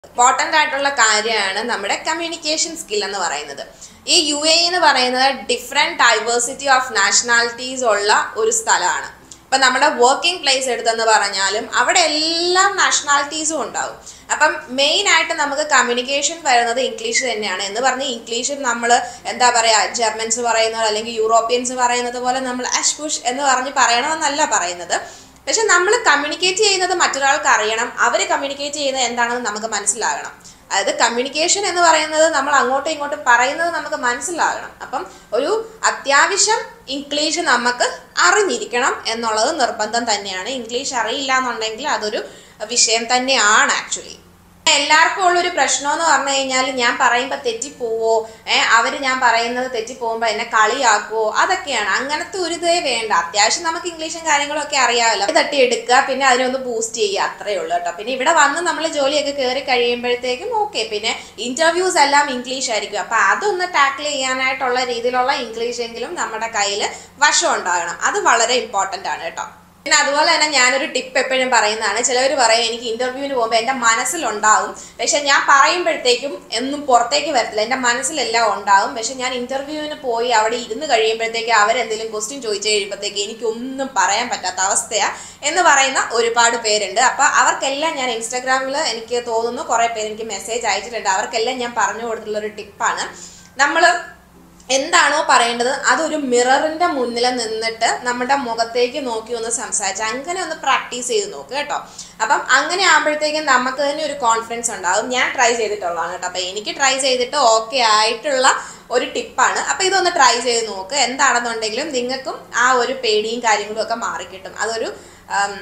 important ആയിട്ടുള്ള കാര്യമാണ് നമ്മുടെ കമ്മ്യൂണിക്കേഷൻ സ്കിൽ എന്ന് പറയുന്നത് ഈ യു എ എന്ന് പറയുന്നത് ഡിഫറെൻറ്റ് ഡൈവേഴ്സിറ്റി ഓഫ് നാഷണാലിറ്റീസ് ഉള്ള ഒരു സ്ഥലമാണ് ഇപ്പം നമ്മുടെ വർക്കിംഗ് പ്ലേസ് എടുത്തെന്ന് പറഞ്ഞാലും അവിടെ എല്ലാ നാഷണാലിറ്റീസും ഉണ്ടാവും അപ്പം മെയിൻ ആയിട്ട് നമുക്ക് കമ്മ്യൂണിക്കേഷൻ വരുന്നത് ഇംഗ്ലീഷ് തന്നെയാണ് എന്ന് പറഞ്ഞ് ഇംഗ്ലീഷിൽ നമ്മൾ എന്താ പറയുക ജർമ്മൻസ് പറയുന്നത് അല്ലെങ്കിൽ യൂറോപ്യൻസ് പറയുന്നത് പോലെ നമ്മൾ അഷ്പുഷ് എന്ന് പറഞ്ഞ് പറയണമെന്നല്ല പറയുന്നത് പക്ഷെ നമ്മൾ കമ്മ്യൂണിക്കേറ്റ് ചെയ്യുന്നത് മറ്റൊരാൾക്ക് അറിയണം അവർ കമ്മ്യൂണിക്കേറ്റ് ചെയ്യുന്നത് എന്താണെന്ന് നമുക്ക് മനസ്സിലാകണം അതായത് കമ്മ്യൂണിക്കേഷൻ എന്ന് പറയുന്നത് നമ്മൾ അങ്ങോട്ടും ഇങ്ങോട്ടും പറയുന്നത് നമുക്ക് മനസ്സിലാകണം അപ്പം ഒരു അത്യാവശ്യം ഇംഗ്ലീഷ് നമുക്ക് അറിഞ്ഞിരിക്കണം എന്നുള്ളത് നിർബന്ധം തന്നെയാണ് ഇംഗ്ലീഷ് അറിയില്ല എന്നുണ്ടെങ്കിൽ അതൊരു വിഷയം തന്നെയാണ് ആക്ച്വലി എല്ലാവർക്കും ഉള്ളൊരു പ്രശ്നം എന്ന് പറഞ്ഞു കഴിഞ്ഞാൽ ഞാൻ പറയുമ്പോൾ തെറ്റിപ്പോവോ ഏഹ് അവർ ഞാൻ പറയുന്നത് തെറ്റിപ്പോകുമ്പോൾ എന്നെ കളിയാക്കുവോ അതൊക്കെയാണ് അങ്ങനത്തെ ഒരു ഇതേ വേണ്ട അത്യാവശ്യം നമുക്ക് ഇംഗ്ലീഷും കാര്യങ്ങളും ഒക്കെ അറിയാമല്ലോ അത് തട്ടിയെടുക്കുക പിന്നെ അതിനൊന്ന് ബൂസ്റ്റ് ചെയ്യുക അത്രേ ഉള്ളൂ കേട്ടോ പിന്നെ ഇവിടെ വന്ന് നമ്മൾ ജോലിയൊക്കെ കയറി കഴിയുമ്പോഴത്തേക്കും ഓക്കെ പിന്നെ ഇന്റർവ്യൂസ് എല്ലാം ഇംഗ്ലീഷ് ആയിരിക്കും അപ്പൊ അതൊന്ന് ടാക്കിൾ ചെയ്യാനായിട്ടുള്ള രീതിയിലുള്ള ഇംഗ്ലീഷ് എങ്കിലും നമ്മുടെ കയ്യിൽ വശം ഉണ്ടാകണം അത് വളരെ ഇമ്പോർട്ടൻ്റ് ആണ് കേട്ടോ പിന്നെ അതുപോലെ തന്നെ ഞാനൊരു ടിപ്പ് എപ്പോഴും പറയുന്നതാണ് ചിലവർ പറയും എനിക്ക് ഇന്റർവ്യൂവിന് പോകുമ്പോൾ എൻ്റെ മനസ്സിലുണ്ടാവും പക്ഷെ ഞാൻ പറയുമ്പോഴത്തേക്കും എന്നും പുറത്തേക്ക് വരത്തില്ല എൻ്റെ മനസ്സിലെല്ലാം ഉണ്ടാവും പക്ഷെ ഞാൻ ഇന്റർവ്യൂവിന് പോയി അവിടെ ഇരുന്ന് കഴിയുമ്പോഴത്തേക്ക് അവരെന്തെങ്കിലും ക്വസ്റ്റ്യൻ ചോദിച്ചു കഴിയുമ്പോഴത്തേക്ക് എനിക്കൊന്നും പറയാൻ പറ്റാത്ത അവസ്ഥയാണ് എന്ന് പറയുന്ന ഒരുപാട് പേരുണ്ട് അപ്പോൾ അവർക്കെല്ലാം ഞാൻ ഇൻസ്റ്റാഗ്രാമിൽ എനിക്ക് തോന്നുന്നു കുറേ പേര് എനിക്ക് മെസ്സേജ് അയച്ചിട്ടുണ്ട് അവർക്കെല്ലാം ഞാൻ പറഞ്ഞു കൊടുത്തിട്ടുള്ള ഒരു ടിപ്പാണ് നമ്മൾ എന്താണോ പറയേണ്ടത് അതൊരു മിററിന്റെ മുന്നിൽ നിന്നിട്ട് നമ്മുടെ മുഖത്തേക്ക് നോക്കി ഒന്ന് സംസാരിച്ച് അങ്ങനെ ഒന്ന് പ്രാക്ടീസ് ചെയ്ത് നോക്ക് കേട്ടോ അപ്പം അങ്ങനെ ആകുമ്പോഴത്തേക്കും നമുക്ക് തന്നെ ഒരു കോൺഫിഡൻസ് ഉണ്ടാകും ഞാൻ ട്രൈ ചെയ്തിട്ടുള്ളതാണ് കേട്ടോ അപ്പം എനിക്ക് ട്രൈ ചെയ്തിട്ട് ഓക്കെ ആയിട്ടുള്ള ഒരു ടിപ്പാണ് അപ്പം ഇതൊന്ന് ട്രൈ ചെയ്ത് നോക്ക് എന്താണെന്നുണ്ടെങ്കിലും നിങ്ങൾക്കും ആ ഒരു പേടിയും കാര്യങ്ങളും ഒക്കെ മാറിക്കിട്ടും അതൊരു ഉം,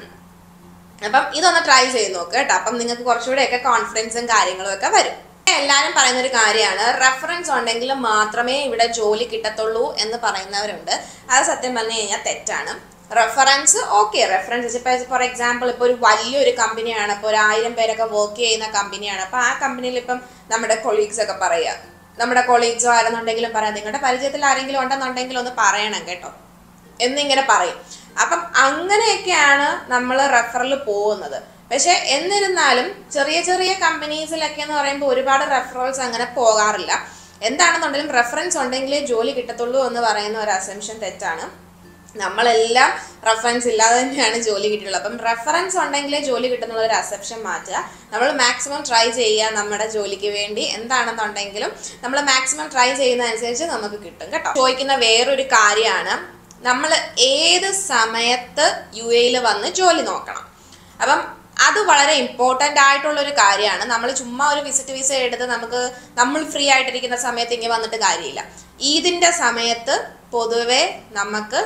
അപ്പം ഇതൊന്ന് ട്രൈ ചെയ്ത് നോക്ക് കേട്ടോ അപ്പം നിങ്ങൾക്ക് കുറച്ചുകൂടെയൊക്കെ കോൺഫിഡൻസും കാര്യങ്ങളും ഒക്കെ വരും എല്ലാവരും പറയുന്ന ഒരു കാര്യമാണ് റെഫറൻസ് ഉണ്ടെങ്കിൽ മാത്രമേ ഇവിടെ ജോലി കിട്ടത്തുള്ളൂ എന്ന് പറയുന്നവരുണ്ട് അത് സത്യം പറഞ്ഞു കഴിഞ്ഞാൽ തെറ്റാണ് റെഫറൻസ് ഓക്കെ റെഫറൻസ് ഇപ്പോൾ ഫോർ എക്സാമ്പിൾ ഇപ്പോൾ ഒരു വലിയൊരു കമ്പനിയാണ് ഇപ്പോൾ ഒരു ആയിരം പേരൊക്കെ വർക്ക് ചെയ്യുന്ന കമ്പനിയാണ് അപ്പോൾ ആ കമ്പനിയിൽ ഇപ്പം നമ്മുടെ കൊളീഗ്സ് ഒക്കെ പറയുക നമ്മുടെ കൊളീഗ്സോ ആരെന്നുണ്ടെങ്കിലും പറയാം നിങ്ങളുടെ പരിചയത്തിൽ ആരെങ്കിലും ഉണ്ടെന്നുണ്ടെങ്കിൽ ഒന്ന് പറയണം കേട്ടോ എന്നിങ്ങനെ പറയും അപ്പം അങ്ങനെയൊക്കെയാണ് നമ്മൾ റെഫറിൽ പോകുന്നത് പക്ഷെ എന്നിരുന്നാലും ചെറിയ ചെറിയ കമ്പനീസിലൊക്കെ എന്ന് പറയുമ്പോൾ ഒരുപാട് റെഫറൽസ് അങ്ങനെ പോകാറില്ല എന്താണെന്നുണ്ടെങ്കിലും റെഫറൻസ് ഉണ്ടെങ്കിലേ ജോലി കിട്ടത്തുള്ളൂ എന്ന് പറയുന്ന ഒരു അസംഷൻ തെറ്റാണ് നമ്മളെല്ലാം റെഫറൻസ് ഇല്ലാതെ തന്നെയാണ് ജോലി കിട്ടിയുള്ളത് അപ്പം റെഫറൻസ് ഉണ്ടെങ്കിലേ ജോലി കിട്ടുന്നുള്ള ഒരു അസെപ്ഷൻ മാറ്റുക നമ്മൾ മാക്സിമം ട്രൈ ചെയ്യുക നമ്മുടെ ജോലിക്ക് വേണ്ടി എന്താണെന്നുണ്ടെങ്കിലും നമ്മൾ മാക്സിമം ട്രൈ ചെയ്യുന്നതനുസരിച്ച് നമുക്ക് കിട്ടും കേട്ടോ ചോദിക്കുന്ന വേറൊരു കാര്യമാണ് നമ്മൾ ഏത് സമയത്ത് യു എയിൽ വന്ന് ജോലി നോക്കണം അപ്പം അത് വളരെ ഇമ്പോർട്ടൻ്റ് ആയിട്ടുള്ള ഒരു കാര്യമാണ് നമ്മൾ ചുമ്മാ ഒരു വിസിറ്റ് വിസ എടുത്ത് നമുക്ക് നമ്മൾ ഫ്രീ ആയിട്ടിരിക്കുന്ന സമയത്ത് ഇങ്ങനെ വന്നിട്ട് കാര്യമില്ല ഈദിൻ്റെ സമയത്ത് പൊതുവെ നമുക്ക്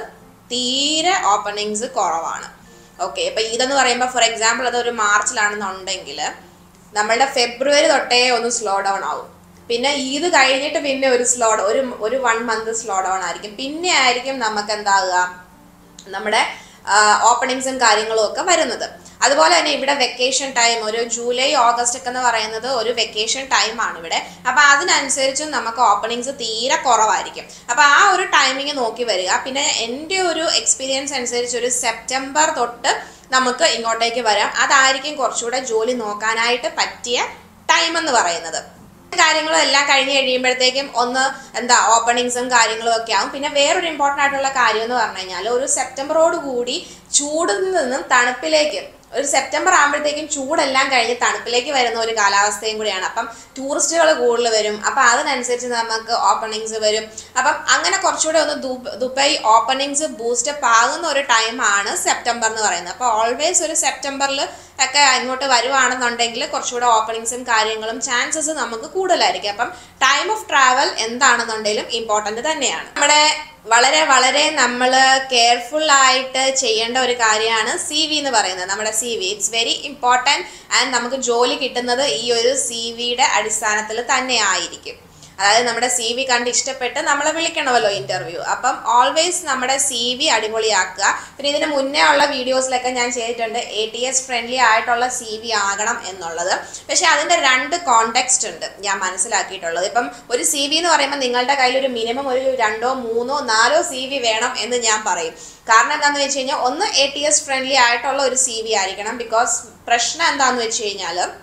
തീരെ ഓപ്പണിങ്സ് കുറവാണ് ഓക്കെ ഇപ്പം ഈദെന്ന് പറയുമ്പോൾ ഫോർ എക്സാമ്പിൾ അത് ഒരു മാർച്ചിലാണെന്നുണ്ടെങ്കിൽ നമ്മളുടെ ഫെബ്രുവരി തൊട്ടേ ഒന്ന് സ്ലോ ഡൗൺ ആവും പിന്നെ ഈദ് കഴിഞ്ഞിട്ട് പിന്നെ ഒരു സ്ലോ ഒരു ഒരു വൺ മന്ത് സ്ലോ ഡൗൺ ആയിരിക്കും പിന്നെ ആയിരിക്കും നമുക്ക് എന്താകുക നമ്മുടെ ഓപ്പണിങ്സും കാര്യങ്ങളും ഒക്കെ വരുന്നത് അതുപോലെ തന്നെ ഇവിടെ വെക്കേഷൻ ടൈം ഒരു ജൂലൈ ഓഗസ്റ്റ് ഒക്കെ എന്ന് പറയുന്നത് ഒരു വെക്കേഷൻ ടൈമാണ് ഇവിടെ അപ്പൊ അതിനനുസരിച്ചും നമുക്ക് ഓപ്പണിങ്സ് തീരെ കുറവായിരിക്കും അപ്പൊ ആ ഒരു ടൈമിങ് നോക്കി വരിക പിന്നെ എൻ്റെ ഒരു എക്സ്പീരിയൻസ് അനുസരിച്ച് ഒരു സെപ്റ്റംബർ തൊട്ട് നമുക്ക് ഇങ്ങോട്ടേക്ക് വരാം അതായിരിക്കും കുറച്ചുകൂടെ ജോലി നോക്കാനായിട്ട് പറ്റിയ ടൈം എന്ന് പറയുന്നത് കാര്യങ്ങളും എല്ലാം കഴിഞ്ഞ് കഴിയുമ്പോഴത്തേക്കും ഒന്ന് എന്താ ഓപ്പണിങ്സും കാര്യങ്ങളും ഒക്കെ ആവും പിന്നെ വേറൊരു ഇമ്പോർട്ടൻ്റ് ആയിട്ടുള്ള കാര്യം എന്ന് പറഞ്ഞു കഴിഞ്ഞാൽ ഒരു സെപ്റ്റംബറോട് കൂടി ചൂടിൽ നിന്നും തണുപ്പിലേക്ക് ഒരു സെപ്റ്റംബർ ആകുമ്പോഴത്തേക്കും ചൂടെല്ലാം കഴിഞ്ഞ് തണുപ്പിലേക്ക് വരുന്ന ഒരു കാലാവസ്ഥയും കൂടിയാണ് അപ്പം ടൂറിസ്റ്റുകൾ കൂടുതൽ വരും അപ്പം അതിനനുസരിച്ച് നമുക്ക് ഓപ്പണിങ്സ് വരും അപ്പം അങ്ങനെ കുറച്ചുകൂടെ ഒന്ന് ദുബ- ദുബായ് ഓപ്പണിങ്സ് ബൂസ്റ്റപ്പ് ആകുന്ന ഒരു ടൈമാണ് സെപ്റ്റംബർ എന്ന് പറയുന്നത് അപ്പോൾ ഓൾവേസ് ഒരു സെപ്റ്റംബറിൽ ഒക്കെ ഇങ്ങോട്ട് വരുവാണെന്നുണ്ടെങ്കിൽ കുറച്ചുകൂടെ ഓപ്പണിങ്സും കാര്യങ്ങളും ചാൻസസ് നമുക്ക് കൂടുതലായിരിക്കും അപ്പം ടൈം ഓഫ് ട്രാവൽ എന്താണെന്നുണ്ടെങ്കിലും ഇമ്പോർട്ടൻ്റ് തന്നെയാണ് നമ്മുടെ വളരെ വളരെ നമ്മൾ കെയർഫുൾ ആയിട്ട് ചെയ്യേണ്ട ഒരു കാര്യമാണ് സി വി എന്ന് പറയുന്നത് നമ്മുടെ C V it's very important and നമുക്ക് ജോലി കിട്ടുന്നത് ഈ ഒരു സി വിയുടെ അടിസ്ഥാനത്തിൽ തന്നെ ആയിരിക്കും അതായത് നമ്മുടെ സി വി കണ്ട് ഇഷ്ടപ്പെട്ട് നമ്മളെ വിളിക്കണമല്ലോ ഇന്റർവ്യൂ അപ്പം ഓൾവേസ് നമ്മുടെ സി വി അടിപൊളിയാക്കുക പിന്നെ ഇതിന് മുന്നേ ഉള്ള വീഡിയോസിലൊക്കെ ഞാൻ ചെയ്തിട്ടുണ്ട് എ ടി എസ് ഫ്രണ്ട്ലി ആയിട്ടുള്ള സി വി ആകണം എന്നുള്ളത് പക്ഷെ അതിന്റെ രണ്ട് കോണ്ടെക്സ്റ്റ് ഉണ്ട് ഞാൻ മനസ്സിലാക്കിയിട്ടുള്ളത് ഇപ്പം ഒരു സി വി എന്ന് പറയുമ്പോൾ നിങ്ങളുടെ കയ്യിൽ ഒരു മിനിമം ഒരു രണ്ടോ മൂന്നോ നാലോ സി വി വേണം എന്ന് ഞാൻ പറയും കാരണം എന്താണെന്ന് വെച്ച് കഴിഞ്ഞാൽ ഒന്ന് എ ടി എസ് ഫ്രണ്ട്ലി ആയിട്ടുള്ള ഒരു സി വി ആയിരിക്കണം ബിക്കോസ് പ്രശ്നം എന്താണെന്ന് വെച്ച് കഴിഞ്ഞാൽ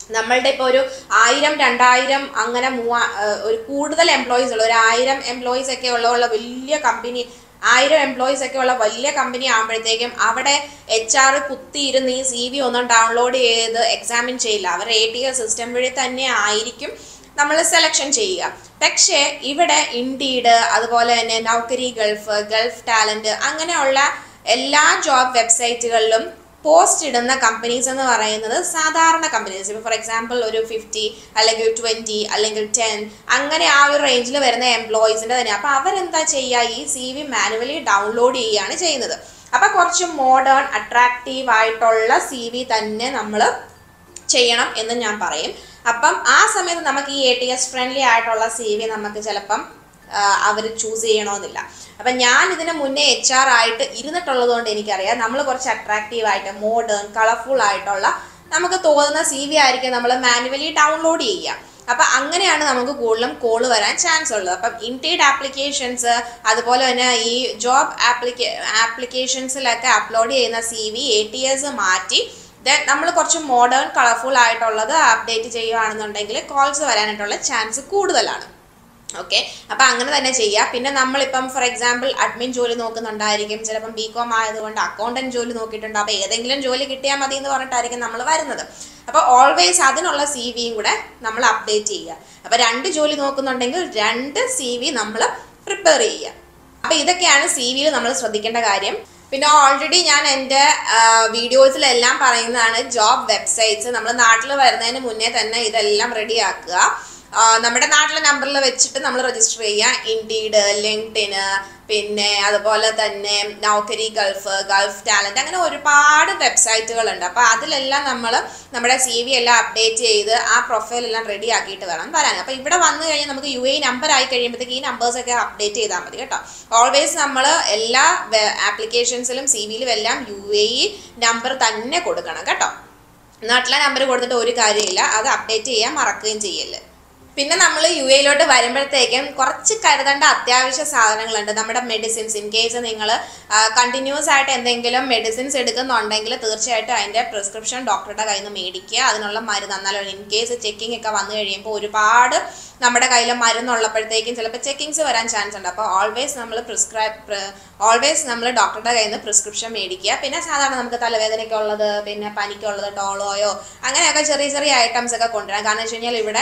നമ്മളുടെ ഇപ്പോൾ ഒരു ആയിരം രണ്ടായിരം അങ്ങനെ മൂവാ ഏഹ് ഒരു കൂടുതൽ എംപ്ലോയീസ് ഉള്ള ഒരു ആയിരം എംപ്ലോയീസ് ഒക്കെ ഉള്ള ഉള്ള വലിയ കമ്പനി ആയിരം എംപ്ലോയീസ് ഒക്കെ ഉള്ള വലിയ കമ്പനി ആകുമ്പോഴത്തേക്കും അവിടെ എച്ച് ആർ കുത്തിയിരുന്ന് ഈ സി വി ഒന്നും ഡൗൺലോഡ് ചെയ്ത് എക്സാമിൻ ചെയ്യില്ല അവർ എ ടി എസ് സിസ്റ്റം വഴി തന്നെ ആയിരിക്കും നമ്മൾ സെലക്ഷൻ ചെയ്യുക പക്ഷേ ഇവിടെ ഇൻഡീഡ് അതുപോലെ തന്നെ നൗക്കരി ഗൾഫ് ഗൾഫ് ടാലന്റ് അങ്ങനെയുള്ള എല്ലാ ജോബ് വെബ്സൈറ്റുകളിലും പോസ്റ്റ് ഇടുന്ന കമ്പനീസ് എന്ന് പറയുന്നത് സാധാരണ കമ്പനീസ് ഇപ്പോൾ ഫോർ എക്സാമ്പിൾ ഒരു ഫിഫ്റ്റി അല്ലെങ്കിൽ ട്വൻറ്റി അല്ലെങ്കിൽ ടെൻ അങ്ങനെ ആ ഒരു റേഞ്ചിൽ വരുന്ന എംപ്ലോയീസിൻ്റെ തന്നെ അപ്പോൾ അവരെന്താ ചെയ്യുക ഈ സി വി മാനുവലി ഡൗൺലോഡ് ചെയ്യുകയാണ് ചെയ്യുന്നത് അപ്പോൾ കുറച്ച് മോഡേൺ അട്രാക്റ്റീവ് ആയിട്ടുള്ള സി വി തന്നെ നമ്മൾ ചെയ്യണം എന്ന് ഞാൻ പറയും അപ്പം ആ സമയത്ത് നമുക്ക് ഈ എ ടി എസ് ഫ്രണ്ട്ലി ആയിട്ടുള്ള സി വി നമുക്ക് ചിലപ്പം അവർ ചൂസ് ചെയ്യണമെന്നില്ല അപ്പം ഞാൻ ഇതിന് മുന്നേ എച്ച് ആർ ആയിട്ട് ഇരുന്നിട്ടുള്ളത് കൊണ്ട് എനിക്കറിയാം നമ്മൾ കുറച്ച് അട്രാക്റ്റീവ് ആയിട്ട് മോഡേൺ കളർഫുൾ ആയിട്ടുള്ള നമുക്ക് തോന്നുന്ന സി വി ആയിരിക്കും നമ്മൾ മാനുവലി ഡൗൺലോഡ് ചെയ്യുക അപ്പൊ അങ്ങനെയാണ് നമുക്ക് കൂടുതലും കോള് വരാൻ ചാൻസ് ഉള്ളത് അപ്പം ഇൻറ്റീഡ് ആപ്ലിക്കേഷൻസ് അതുപോലെ തന്നെ ഈ ജോബ് ആപ്ലിക്കേ ആപ്ലിക്കേഷൻസിലൊക്കെ അപ്ലോഡ് ചെയ്യുന്ന C V A T S മാറ്റി ദെൻ നമ്മൾ കുറച്ച് മോഡേൺ കളർഫുൾ ആയിട്ടുള്ളത് അപ്ഡേറ്റ് ചെയ്യുകയാണെന്നുണ്ടെങ്കിൽ കോൾസ് വരാനായിട്ടുള്ള ചാൻസ് കൂടുതലാണ് ഓക്കെ അപ്പൊ അങ്ങനെ തന്നെ ചെയ്യുക പിന്നെ നമ്മളിപ്പം ഫോർ എക്സാമ്പിൾ അഡ്മിൻ ജോലി നോക്കുന്നുണ്ടായിരിക്കും ചിലപ്പം ബി കോം ആയതുകൊണ്ട് അക്കൗണ്ടന്റ് ജോലി നോക്കിയിട്ടുണ്ട് അപ്പൊ ഏതെങ്കിലും ജോലി കിട്ടിയാൽ മതി എന്ന് പറഞ്ഞിട്ടായിരിക്കും നമ്മൾ വരുന്നത് അപ്പൊ ഓൾവേസ് അതിനുള്ള സി വിയും കൂടെ നമ്മൾ അപ്ഡേറ്റ് ചെയ്യുക അപ്പൊ രണ്ട് ജോലി നോക്കുന്നുണ്ടെങ്കിൽ രണ്ട് സി വി നമ്മൾ പ്രിപ്പയർ ചെയ്യുക അപ്പൊ ഇതൊക്കെയാണ് സി വിയിൽ നമ്മൾ ശ്രദ്ധിക്കേണ്ട കാര്യം പിന്നെ ഓൾറെഡി ഞാൻ എൻ്റെ വീഡിയോസിലെല്ലാം പറയുന്നതാണ് ജോബ് വെബ്സൈറ്റ്സ് നമ്മൾ നാട്ടിൽ വരുന്നതിന് മുന്നേ തന്നെ ഇതെല്ലാം റെഡിയാക്കുക ആ, നമ്മുടെ നാട്ടിലെ നമ്പറിൽ വെച്ചിട്ട് നമ്മൾ രജിസ്റ്റർ ചെയ്യുക ഇൻഡീഡ് ലിങ്ക്ഡിന് പിന്നെ അതുപോലെ തന്നെ നൗക്കരി ഗൾഫ് ഗൾഫ് ടാലന്റ് അങ്ങനെ ഒരുപാട് വെബ്സൈറ്റുകളുണ്ട് അപ്പോൾ അതിലെല്ലാം നമ്മൾ നമ്മുടെ സി വി എല്ലാം അപ്ഡേറ്റ് ചെയ്ത് ആ പ്രൊഫൈൽ എല്ലാം റെഡി ആക്കിയിട്ട് വേണം വരാൻ അപ്പോൾ ഇവിടെ വന്നു കഴിഞ്ഞാൽ നമുക്ക് യു എ നമ്പർ ആയി കഴിയുമ്പോഴത്തേക്ക് ഈ നമ്പേഴ്സ് ഒക്കെ അപ്ഡേറ്റ് ചെയ്താൽ മതി കേട്ടോ ഓൾവേസ് നമ്മൾ എല്ലാ ആപ്ലിക്കേഷൻസിലും സി വിയിലും എല്ലാം യു എ നമ്പർ തന്നെ കൊടുക്കണം കേട്ടോ നാട്ടിലെ നമ്പർ കൊടുത്തിട്ട് ഒരു കാര്യമില്ല അത് അപ്ഡേറ്റ് ചെയ്യാൻ മറക്കുകയും ചെയ്യല്ലേ പിന്നെ നമ്മൾ യു എയിലോട്ട് വരുമ്പോഴത്തേക്കും കുറച്ച് കരുതേണ്ട അത്യാവശ്യ സാധനങ്ങളുണ്ട് നമ്മുടെ മെഡിസിൻസ് ഇൻ കേസ് നിങ്ങൾ കണ്ടിന്യൂസ് ആയിട്ട് എന്തെങ്കിലും മെഡിസിൻസ് എടുക്കുന്നുണ്ടെങ്കിൽ തീർച്ചയായിട്ടും അതിൻ്റെ പ്രിസ്ക്രിപ്ഷൻ ഡോക്ടറുടെ കയ്യിൽ നിന്ന് മേടിക്കുക അതിനുള്ള മരുന്ന് എന്നാലും ഇൻ കേസ് ചെക്കിംഗ് ഒക്കെ വന്നു കഴിയുമ്പോൾ ഒരുപാട് നമ്മുടെ കയ്യിൽ മരുന്നുള്ളപ്പോഴത്തേക്കും ചിലപ്പോൾ ചെക്കിങ്സ് വരാൻ ചാൻസ് ഉണ്ട് അപ്പോൾ ഓൾവേസ് നമ്മൾ പ്രിസ്ക്രൈബ് ഓൾവേസ് നമ്മൾ ഡോക്ടറുടെ കയ്യിൽ നിന്ന് പ്രിസ്ക്രിപ്ഷൻ മേടിക്കുക പിന്നെ സാധാരണ നമുക്ക് തലവേദനയ്ക്കുള്ളത് പിന്നെ പനിക്കുള്ളത് ഡോളോയോ അങ്ങനെയൊക്കെ ചെറിയ ചെറിയ ഐറ്റംസ് ഒക്കെ കൊണ്ടുവരാം കാരണം വെച്ച് കഴിഞ്ഞാൽ ഇവിടെ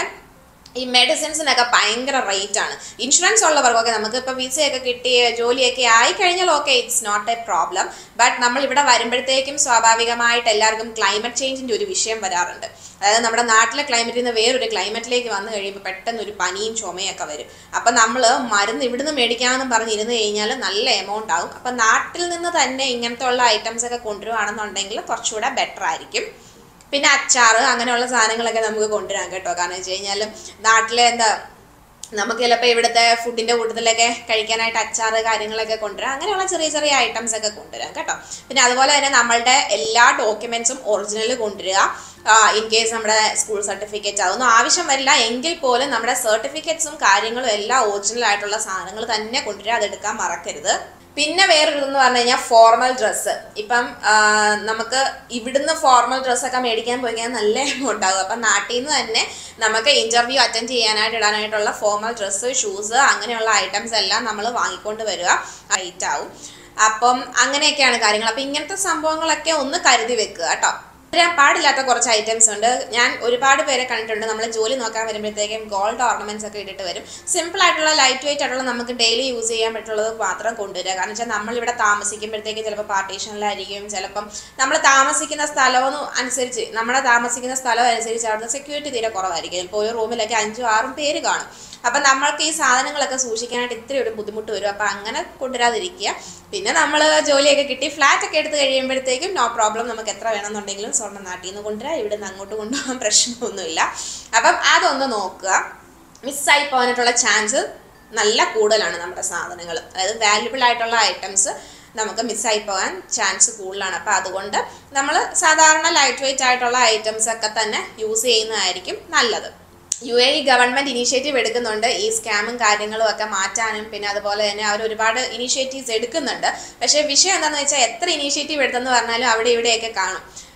ഈ മെഡിസിൻസിനൊക്കെ ഭയങ്കര റേറ്റ് ആണ് ഇൻഷുറൻസ് ഉള്ളവർക്കൊക്കെ നമുക്ക് ഇപ്പോൾ വിസയൊക്കെ കിട്ടി ജോലിയൊക്കെ ആയി കഴിഞ്ഞാൽ okay it's not a problem but നമ്മൾ ഇവിടെ വരുമ്പോഴത്തേക്കും സ്വാഭാവികമായിട്ട് എല്ലാവർക്കും ക്ലൈമറ്റ് ചേഞ്ചിന്റെ ഒരു വിഷയം വരാറുണ്ട് അതായത് നമ്മുടെ നാട്ടിലെ ക്ലൈമറ്റിൽ നിന്ന് വേറൊരു ക്ലൈമറ്റിലേക്ക് വന്നു കഴിയുമ്പോൾ പെട്ടെന്ന് ഒരു പനിയും ചുമയൊക്കെ വരും അപ്പം നമ്മൾ മരുന്ന് ഇവിടുന്ന് മേടിക്കാമെന്നും പറഞ്ഞിരുന്ന് കഴിഞ്ഞാൽ നല്ല എമൗണ്ട് ആവും അപ്പം നാട്ടിൽ നിന്ന് തന്നെ ഇങ്ങനത്തെ ഉള്ള ഐറ്റംസ് ഒക്കെ കൊണ്ടുവരികയാണെന്നുണ്ടെങ്കിൽ കുറച്ചുകൂടെ ബെറ്റർ ആയിരിക്കും പിന്നെ അച്ചാറ് അങ്ങനെയുള്ള സാധനങ്ങളൊക്കെ നമുക്ക് കൊണ്ടുവരാം കേട്ടോ കാരണം വെച്ച് കഴിഞ്ഞാൽ നാട്ടിലെ എന്താ നമുക്ക് ചിലപ്പോൾ ഇവിടുത്തെ ഫുഡിന്റെ കൂട്ടത്തിലൊക്കെ കഴിക്കാനായിട്ട് അച്ചാറ് കാര്യങ്ങളൊക്കെ കൊണ്ടുവരാം അങ്ങനെയുള്ള ചെറിയ ചെറിയ ഐറ്റംസ് ഒക്കെ കൊണ്ടുവരാം കേട്ടോ പിന്നെ അതുപോലെ തന്നെ നമ്മളുടെ എല്ലാ ഡോക്യുമെന്റ്സും ഒറിജിനൽ കൊണ്ടുവരിക ഇൻ കേസ് നമ്മുടെ സ്കൂൾ സർട്ടിഫിക്കറ്റ് അതൊന്നും ആവശ്യം വരില്ല എങ്കിൽ പോലും നമ്മുടെ സർട്ടിഫിക്കറ്റ്സും കാര്യങ്ങളും എല്ലാം ഒറിജിനൽ ആയിട്ടുള്ള സാധനങ്ങൾ തന്നെ കൊണ്ടുവരിക അതെടുക്കാൻ മറക്കരുത് പിന്നെ വേറൊരു ഇതെന്ന് പറഞ്ഞു കഴിഞ്ഞാൽ ഫോർമൽ ഡ്രസ്സ് ഇപ്പം ആ, നമുക്ക് ഇവിടുന്ന് ഫോർമൽ ഡ്രസ്സൊക്കെ മേടിക്കാൻ പോയി കഴിഞ്ഞാൽ നല്ല എമൗണ്ട് ആകും അപ്പം നാട്ടിൽ നിന്ന് തന്നെ നമുക്ക് ഇന്റർവ്യൂ അറ്റൻഡ് ചെയ്യാനായിട്ട് ഇടാനായിട്ടുള്ള ഫോർമൽ ഡ്രസ്സ് ഷൂസ് അങ്ങനെയുള്ള ഐറ്റംസ് എല്ലാം നമ്മൾ വാങ്ങിക്കൊണ്ട് വരിക റേറ്റ് ആവും അപ്പം അങ്ങനെയൊക്കെയാണ് കാര്യങ്ങൾ അപ്പം ഇങ്ങനത്തെ സംഭവങ്ങളൊക്കെ ഒന്ന് കരുതി വെക്കുക കേട്ടോ വരാൻ പാടില്ലാത്ത കുറച്ച് ഐറ്റംസ് ഉണ്ട് ഞാൻ ഒരുപാട് പേരെ കണ്ടിട്ടുണ്ട് നമ്മൾ ജോലി നോക്കാൻ വരുമ്പോഴത്തേക്കും ഗോൾഡ് ഓർണമെന്റ്സ് ഒക്കെ ഇട്ടിട്ട് വരും സിമ്പിൾ ആയിട്ടുള്ള ലൈറ്റ് വെയിറ്റ് ആയിട്ടുള്ള നമുക്ക് ഡെയിലി യൂസ് ചെയ്യാൻ പറ്റുള്ളത് മാത്രം കൊണ്ടുവരിക കാരണം വെച്ചാൽ നമ്മളിവിടെ താമസിക്കുമ്പോഴത്തേക്കും ചിലപ്പോൾ പാർട്ടീഷനിലായിരിക്കും ചിലപ്പം നമ്മൾ താമസിക്കുന്ന സ്ഥലവും അനുസരിച്ച് നമ്മുടെ താമസിക്കുന്ന സ്ഥലം അനുസരിച്ച് അവിടുത്തെ സെക്യൂരിറ്റി തീരെ കുറവായിരിക്കും ചിലപ്പോൾ ഒരു റൂമിലൊക്കെ അഞ്ചും ആറും പേര് കാണും അപ്പം നമ്മൾക്ക് ഈ സാധനങ്ങളൊക്കെ സൂക്ഷിക്കാനായിട്ട് ഇത്തിരി ഒരു ബുദ്ധിമുട്ട് വരും അപ്പം അങ്ങനെ കൊണ്ടുവരാതിരിക്കുക പിന്നെ നമ്മൾ ജോലിയൊക്കെ കിട്ടി ഫ്ലാറ്റ് ഒക്കെ എടുത്ത് കഴിയുമ്പോഴത്തേക്കും നോ പ്രോബ്ലം നമുക്ക് എത്ര വേണമെന്നുണ്ടെങ്കിലും സ്വർണ്ണം നാട്ടിൽ നിന്ന് കൊണ്ടുവരാം ഇവിടെ നിന്ന് അങ്ങോട്ട് കൊണ്ടുപോകാൻ പ്രശ്നമൊന്നുമില്ല അപ്പം അതൊന്ന് നോക്കുക മിസ്സായി പോകാനായിട്ടുള്ള ചാൻസ് നല്ല കൂടുതലാണ് നമ്മുടെ സാധനങ്ങൾ അതായത് വാല്യുബിൾ ആയിട്ടുള്ള ഐറ്റംസ് നമുക്ക് മിസ്സായി പോകാൻ ചാൻസ് കൂടുതലാണ് അപ്പോൾ അതുകൊണ്ട് നമ്മൾ സാധാരണ ലൈറ്റ് വെയിറ്റ് ആയിട്ടുള്ള ഐറ്റംസ് ഒക്കെ തന്നെ യൂസ് ചെയ്യുന്നതായിരിക്കും നല്ലത് യു എ ഗവൺമെന്റ് ഇനീഷ്യേറ്റീവ് എടുക്കുന്നുണ്ട് ഈ സ്കാമും കാര്യങ്ങളും ഒക്കെ മാറ്റാനും പിന്നെ അതുപോലെ തന്നെ അവർ ഒരുപാട് ഇനീഷ്യേറ്റീവ്സ് എടുക്കുന്നുണ്ട് പക്ഷേ വിഷയം എന്താണെന്ന് വെച്ചാൽ എത്ര ഇനീഷ്യേറ്റീവ് എടുത്തെന്ന് പറഞ്ഞാലും അവിടെ ഇവിടെയൊക്കെ കാണും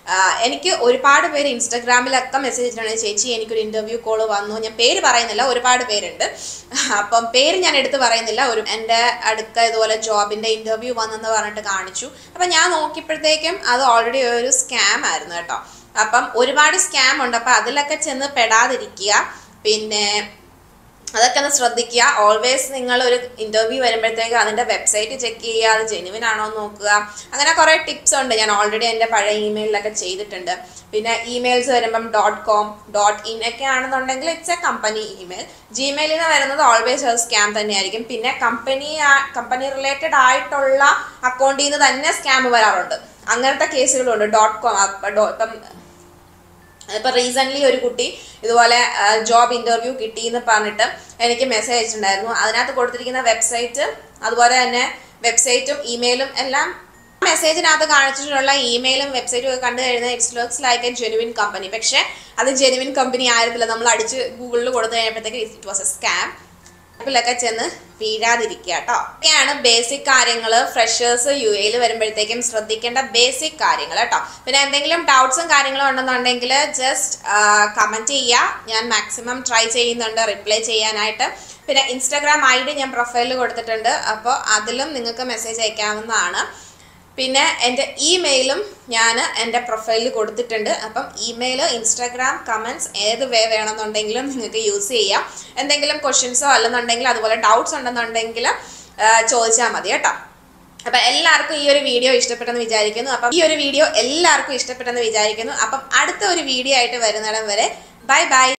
ആഹ് എനിക്ക് ഒരുപാട് പേര് ഇൻസ്റ്റാഗ്രാമിലൊക്കെ മെസ്സേജ് ഇട്ടിട്ടുണ്ട് ചേച്ചി എനിക്കൊരു ഇൻ്റർവ്യൂ കോൾ വന്നു ഞാൻ പേര് പറയുന്നില്ല ഒരുപാട് പേരുണ്ട് അപ്പം പേര് ഞാൻ എടുത്ത് പറയുന്നില്ല ഒരു എൻ്റെ അടുക്ക ഇതുപോലെ ജോബിൻ്റെ ഇൻ്റർവ്യൂ വന്നെന്ന് പറഞ്ഞിട്ട് കാണിച്ചു അപ്പം ഞാൻ നോക്കിയപ്പോഴത്തേക്കും അത് ഓൾറെഡി ഒരു സ്കാം ആയിരുന്നു കേട്ടോ അപ്പം ഒരുപാട് സ്കാം ഉണ്ട് അപ്പം അതിലൊക്കെ ചെന്ന് പെടാതിരിക്കുക പിന്നെ അതൊക്കെ ഒന്ന് ശ്രദ്ധിക്കുക ഓൾവേസ് നിങ്ങൾ ഒരു ഇന്റർവ്യൂ വരുമ്പോഴത്തേക്ക് അതിന്റെ വെബ്സൈറ്റ് ചെക്ക് ചെയ്യുക അത് ജെനുവിൻ ആണോ എന്ന് നോക്കുക അങ്ങനെ കുറെ ടിപ്സ് ഉണ്ട് ഞാൻ ഓൾറെഡി എൻ്റെ പഴയ ഇമെയിലൊക്കെ ചെയ്തിട്ടുണ്ട് പിന്നെ ഇമെയിൽസ് വരുമ്പം ഡോട്ട് കോം ഡോട്ട് ഇൻ ഒക്കെ ആണെന്നുണ്ടെങ്കിൽ ഇറ്റ്സ് എ കമ്പനി ഇമെയിൽ ജിമെയിലിൽ നിന്ന് വരുന്നത് ഓൾവേസ് ഒരു സ്കാം തന്നെയായിരിക്കും പിന്നെ കമ്പനി കമ്പനി റിലേറ്റഡ് ആയിട്ടുള്ള അക്കൗണ്ടിൽ നിന്ന് തന്നെ സ്കാം വരാറുണ്ട് അങ്ങനത്തെ കേസുകളുണ്ട് ഡോട്ട് കോം ഇപ്പം ഇപ്പൊ റീസെന്റ് ഒരു കുട്ടി ഇതുപോലെ ജോബ് ഇന്റർവ്യൂ കിട്ടി എന്ന് പറഞ്ഞിട്ട് എനിക്ക് മെസ്സേജ് അയച്ചിട്ടുണ്ടായിരുന്നു അതിനകത്ത് കൊടുത്തിരിക്കുന്ന വെബ്സൈറ്റ് അതുപോലെ തന്നെ വെബ്സൈറ്റും ഇമെയിലും എല്ലാം മെസ്സേജിനകത്ത് കാണിച്ചിട്ടുള്ള ഇമെയിലും വെബ്സൈറ്റും ഒക്കെ കണ്ടു കഴിഞ്ഞാൽ it's looks like a genuine company പക്ഷെ അത് ജെനുവിൻ കമ്പനി ആയിരുന്നില്ല നമ്മൾ അടിച്ച് ഗൂഗിളിൽ കൊടുത്തു കഴിഞ്ഞപ്പോഴത്തേക്ക് ഇറ്റ് വാസ് എ സ്കാം ആപ്പിലൊക്കെ ചെന്ന് വീഴാതിരിക്കുക കേട്ടോ ഒക്കെയാണ് ബേസിക് കാര്യങ്ങൾ ഫ്രഷേഴ്സ് യു എയിൽ വരുമ്പോഴത്തേക്കും ശ്രദ്ധിക്കേണ്ട ബേസിക് കാര്യങ്ങൾ കേട്ടോ പിന്നെ എന്തെങ്കിലും ഡൗട്ട്സും കാര്യങ്ങളും ഉണ്ടെന്നുണ്ടെങ്കിൽ ജസ്റ്റ് കമൻറ്റ് ചെയ്യുക ഞാൻ മാക്സിമം ട്രൈ ചെയ്യുന്നുണ്ട് റിപ്ലൈ ചെയ്യാനായിട്ട് പിന്നെ ഇൻസ്റ്റാഗ്രാം ഐ ഡി ഞാൻ പ്രൊഫൈലിൽ കൊടുത്തിട്ടുണ്ട് അപ്പോൾ അതിലും നിങ്ങൾക്ക് മെസ്സേജ് അയക്കാവുന്നതാണ് പിന്നെ എൻ്റെ ഇമെയിലും ഞാൻ എൻ്റെ പ്രൊഫൈലിൽ കൊടുത്തിട്ടുണ്ട് അപ്പം ഇമെയിൽ ഇൻസ്റ്റാഗ്രാം കമൻറ്റ്സ് ഏത് വേ വേണമെന്നുണ്ടെങ്കിലും നിങ്ങൾക്ക് യൂസ് ചെയ്യാം എന്തെങ്കിലും ക്വസ്റ്റ്യൻസോ അല്ലെന്നുണ്ടെങ്കിൽ അതുപോലെ ഡൗട്ട്സ് ഉണ്ടെന്നുണ്ടെങ്കിൽ ചോദിച്ചാൽ മതി കേട്ടോ അപ്പം എല്ലാവർക്കും ഈ ഒരു വീഡിയോ ഇഷ്ടപ്പെട്ടെന്ന് വിചാരിക്കുന്നു അപ്പം ഈ ഒരു വീഡിയോ എല്ലാവർക്കും ഇഷ്ടപ്പെട്ടെന്ന് വിചാരിക്കുന്നു അപ്പം അടുത്ത ഒരു വീഡിയോ ആയിട്ട് വരുന്നിടം വരെ ബൈ ബൈ